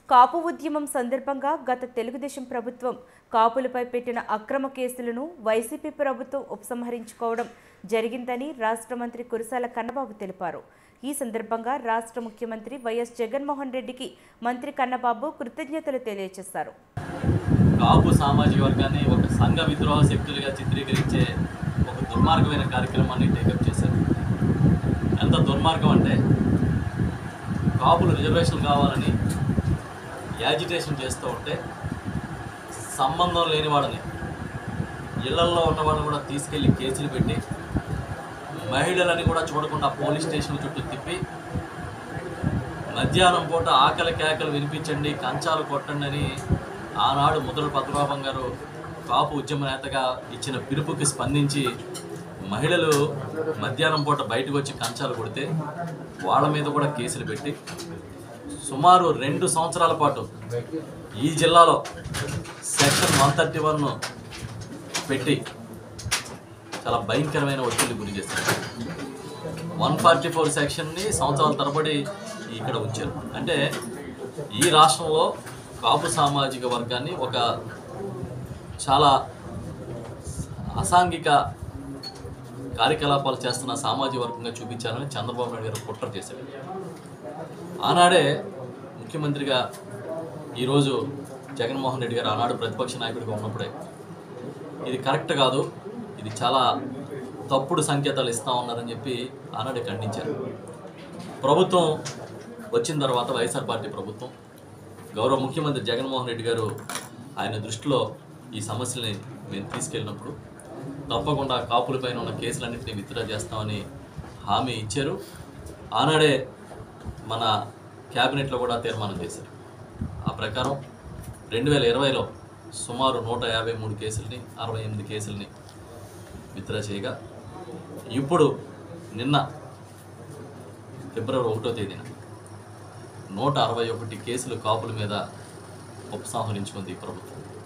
కాపు ఉద్యమం సందర్భంగా గత తెలుగుదేశం ప్రభుత్వం కాపులపై పెట్టిన అక్రమ కేసులను వైసీపీ ప్రభుత్వం ఉపసంహరించుకోవడం జరిగిందని రాష్ట్ర మంత్రి కురసాల కన్నబాబు తెలిపారు ఈ సందర్భంగా రాష్ట్ర ముఖ్యమంత్రి వైఎస్ జగన్మోహన్ రెడ్డికి మంత్రి కన్నబాబు కృతజ్ఞతలు తెలియజేశారు కాపు సామాజిక వర్గాన్ని ఒక సంఘ విద్రోహ శక్తులుగా చిత్రీకరించే ఒక దుర్మార్గమైన కార్యక్రమాన్ని టేకప్ చేశారు ఎంత దుర్మార్గం అంటే కాపులు రిజర్వేషన్ కావాలని యాజిటేషన్ చేస్తూ ఉంటే సంబంధం లేని వాళ్ళని ఇళ్లల్లో ఉన్న వాళ్ళని కూడా తీసుకెళ్లి కేసులు పెట్టి మహిళలని కూడా చూడకుండా పోలీస్ స్టేషన్ చుట్టూ తిప్పి మధ్యాహ్నం పూట ఆకలి కేకలు వినిపించండి కంచాలు కొట్టండి అని ఆనాడు ముద్రల పద్మనాభం గారు కాపు ఉద్యమ నేతగా ఇచ్చిన పిలుపుకి స్పందించి మహిళలు మధ్యాహ్నం పూట బయటకు వచ్చి కంచాలు కొడితే వాళ్ళ మీద కూడా కేసులు పెట్టి సుమారు రెండు సంవత్సరాల పాటు ఈ జిల్లాలో సెక్షన్ వన్ థర్టీ వన్ పెట్టి చాలా భయంకరమైన ఒత్తిడి గురి చేస్తారు వన్ ఫార్టీ ఫోర్ సెక్షన్ని సంవత్సరాల తరబడి ఇక్కడ ఉంచారు అంటే ఈ రాష్ట్రంలో కాపు సామాజిక వర్గాన్ని ఒక చాలా అసాంఘిక కార్యకలాపాలు చేస్తున్న సామాజిక వర్గంగా చూపించాలని చంద్రబాబు నాయుడు గారు కుట్ర చేశారు ఆనాడే ముఖ్యమంత్రిగా ఈరోజు జగన్మోహన్ రెడ్డి గారు ఆనాడు ప్రతిపక్ష నాయకుడిగా ఉన్నప్పుడే ఇది కరెక్ట్ కాదు ఇది చాలా తప్పుడు సంకేతాలు ఇస్తా ఉన్నారని చెప్పి ఆనాడే ఖండించారు ప్రభుత్వం వచ్చిన తర్వాత వైఎస్ఆర్ పార్టీ ప్రభుత్వం గౌరవ ముఖ్యమంత్రి జగన్మోహన్ రెడ్డి గారు ఆయన దృష్టిలో ఈ సమస్యల్ని మేము తీసుకెళ్ళినప్పుడు తప్పకుండా కాపులపైన ఉన్న కేసులన్నింటినీ విత్డ్రా చేస్తామని హామీ ఇచ్చారు ఆనాడే మన క్యాబినెట్లో కూడా తీర్మానం చేశారు ఆ ప్రకారం రెండు వేల ఇరవైలో సుమారు నూట యాభై మూడు కేసుల్ని అరవై ఎనిమిది కేసుల్ని విత్డ్రా చేయగా ఇప్పుడు నిన్న ఫిబ్రవరి ఒకటో తేదీన నూట అరవై ఒకటి కేసులు కాపుల మీద ఉపసంహరించుకుంది ఈ ప్రభుత్వం